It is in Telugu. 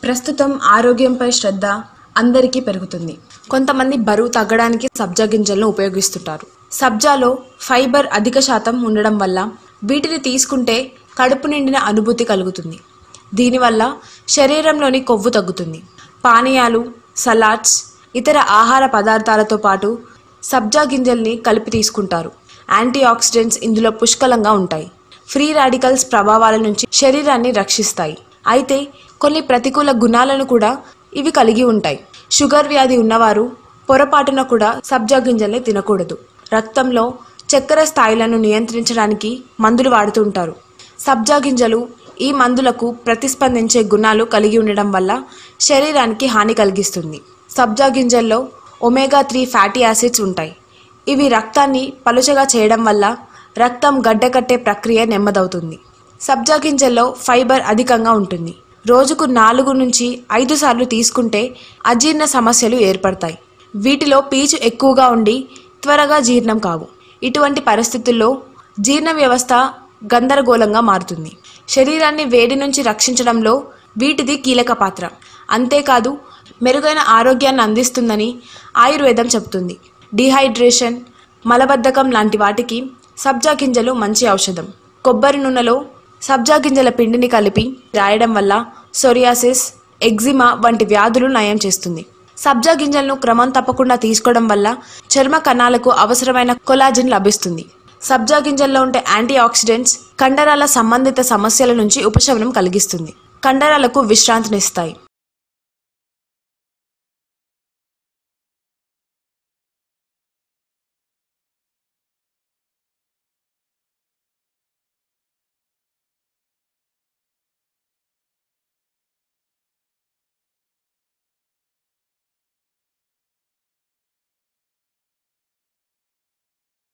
ప్రస్తుతం ఆరోగ్యంపై శ్రద్ధ అందరికీ పెరుగుతుంది కొంతమంది బరువు తగ్గడానికి సబ్జా గింజలను ఉపయోగిస్తుంటారు సబ్జాలో ఫైబర్ అధిక శాతం ఉండడం వల్ల వీటిని తీసుకుంటే కడుపు నిండిన అనుభూతి కలుగుతుంది దీనివల్ల శరీరంలోని కొవ్వు తగ్గుతుంది పానీయాలు సలాడ్స్ ఇతర ఆహార పదార్థాలతో పాటు సబ్జా గింజల్ని కలిపి తీసుకుంటారు యాంటీ ఆక్సిడెంట్స్ ఇందులో పుష్కలంగా ఉంటాయి ఫ్రీ రాడికల్స్ ప్రభావాల నుంచి శరీరాన్ని రక్షిస్తాయి అయితే కొన్ని ప్రతికూల గుణాలను కూడా ఇవి కలిగి ఉంటాయి షుగర్ వ్యాధి ఉన్నవారు పొరపాటున కూడా సబ్జా గింజల్ని తినకూడదు రక్తంలో చక్కెర స్థాయిలను నియంత్రించడానికి మందులు వాడుతుంటారు సబ్జా గింజలు ఈ మందులకు ప్రతిస్పందించే గుణాలు కలిగి ఉండడం వల్ల శరీరానికి హాని కలిగిస్తుంది సబ్జా గింజల్లో ఒమేగా త్రీ ఫ్యాటీ యాసిడ్స్ ఉంటాయి ఇవి రక్తాన్ని పలుచగా చేయడం వల్ల రక్తం గడ్డకట్టే ప్రక్రియ నెమ్మదవుతుంది సబ్జా గింజల్లో ఫైబర్ అధికంగా ఉంటుంది రోజుకు నాలుగు నుంచి ఐదు సార్లు తీసుకుంటే అజీర్ణ సమస్యలు ఏర్పడతాయి వీటిలో పీచు ఎక్కువగా ఉండి త్వరగా జీర్ణం కావు ఇటువంటి పరిస్థితుల్లో జీర్ణ వ్యవస్థ గందరగోళంగా మారుతుంది శరీరాన్ని వేడి నుంచి రక్షించడంలో వీటిది కీలక పాత్ర అంతేకాదు మెరుగైన ఆరోగ్యాన్ని అందిస్తుందని ఆయుర్వేదం చెబుతుంది డిహైడ్రేషన్ మలబద్ధకం లాంటి వాటికి సబ్జా గింజలు మంచి ఔషధం కొబ్బరి నూనెలో సబ్జా గింజల పిండిని కలిపి రాయడం వల్ల సొరియాసిస్ ఎగ్జిమా వంటి వ్యాధులు నయం చేస్తుంది సబ్జా గింజలను క్రమం తప్పకుండా తీసుకోవడం వల్ల చర్మ కణాలకు అవసరమైన కొలాజిన్ లభిస్తుంది సబ్జా గింజల్లో ఉండే యాంటీ ఆక్సిడెంట్స్ కండరాల సంబంధిత సమస్యల నుంచి ఉపశమనం కలిగిస్తుంది కండరాలకు విశ్రాంతినిస్తాయి